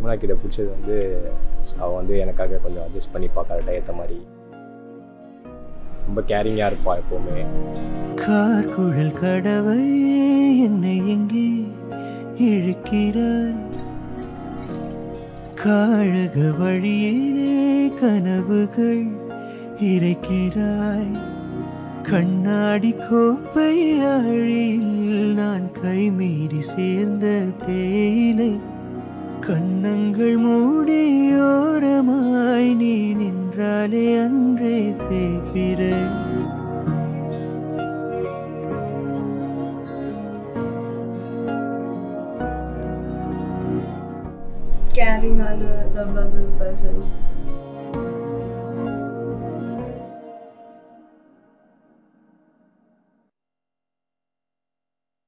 கல்பனா கிட்ட பிடிச்சது வந்து அவள் வந்து எனக்காக கொஞ்சம் அட்ஜஸ்ட் பண்ணி பார்க்கறட்ட ஏற்ற மாதிரி ரொம்ப கேரிங்காக இருப்பாள் எப்போவுமே கார்குழல் கடவை என்னை எங்கே இழுக்கிறாய் காழக வழியிலே கனவுகள் இறைக்கிறாய் கண்ணாடி கோப்பை அழியில் நான் கைமீறி சேர்ந்த தேயிலை கண்ணங்கள் மூடியோரமாய் நீ நின்றாலே அன்றே தேய்பிறை caring and a lovable person.